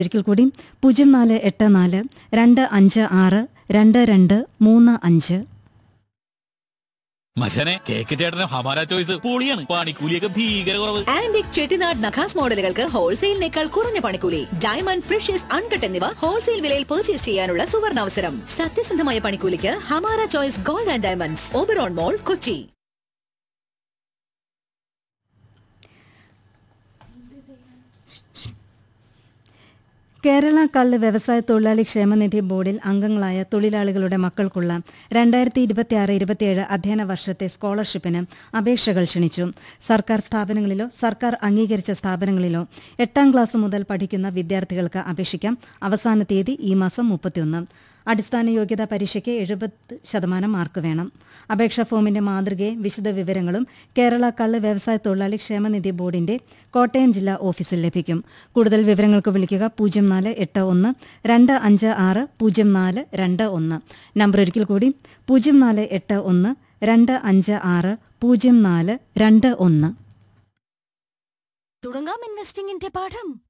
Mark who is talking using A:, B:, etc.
A: ഒരിക്കൽ കൂടി പൂജ്യം നാല് എട്ട് നാല് രണ്ട് അഞ്ച് ആറ് രണ്ട് രണ്ട് മൂന്ന് അഞ്ച്
B: മച്ചനെ കേക്ക് ചേട്ടന് ഹമാര ചോയ്സ് പൊളിയാണ് പണിക്കൂലിയൊക്കെ ഭീകര കുറവ്
C: ആന്റിക് ചെട്ടിനാട് നഖാസ് മോഡലുകൾക്ക് ഹോൾസെയിലിനേക്കാൾ കുറഞ്ഞ പണിക്കൂലി ഡയമണ്ട് പ്രഷ്യസ് അൺകട്ട് എന്നിവ ഹോൾസെയിൽ വിലയിൽ പർച്ചേസ് ചെയ്യാനുള്ള സുവർണാവസരം സത്യസന്ധമായ പണിക്കൂലിക്ക് Hamara choice gold and diamonds Oberon mall Kochi
A: Kerala കള്ള് വ്യവസായ തൊഴിലാളി ക്ഷേമനിധി ബോർഡിൽ അംഗങ്ങളായ തൊഴിലാളികളുടെ മക്കൾക്കുള്ള രണ്ടായിരത്തി ഇരുപത്തിയാറ് ഇരുപത്തിയേഴ് അധ്യയന വർഷത്തെ സ്കോളർഷിപ്പിന് അപേക്ഷകൾ ക്ഷണിച്ചു സർക്കാർ സ്ഥാപനങ്ങളിലോ സർക്കാർ അംഗീകരിച്ച സ്ഥാപനങ്ങളിലോ എട്ടാം ക്ലാസ് മുതൽ പഠിക്കുന്ന വിദ്യാർത്ഥികൾക്ക് അപേക്ഷിക്കാം അവസാന തീയതി ഈ മാസം മുപ്പത്തിയൊന്ന് അടിസ്ഥാന യോഗ്യതാ പരീക്ഷയ്ക്ക് എഴുപത് ശതമാനം മാർക്ക് വേണം അപേക്ഷാ ഫോമിന്റെ മാതൃകയും വിശദ വിവരങ്ങളും കേരള കള്ള് വ്യവസായ തൊഴിലാളി ക്ഷേമനിധി ബോർഡിന്റെ കോട്ടയം ജില്ലാ ഓഫീസിൽ ലഭിക്കും കൂടുതൽ വിവരങ്ങൾക്ക് വിളിക്കുക പൂജ്യം നാല് എട്ട് ഒന്ന് രണ്ട് അഞ്ച് ആറ് പൂജ്യം നാല് രണ്ട് ഒന്ന് നമ്പർ ഒരിക്കൽ കൂടി പൂജ്യം നാല് എട്ട് ഒന്ന് രണ്ട് അഞ്ച് ആറ് പൂജ്യം നാല് രണ്ട് ഒന്ന്
D: തുടങ്ങാം ഇൻവെസ്റ്റിംഗിന്റെ പാഠം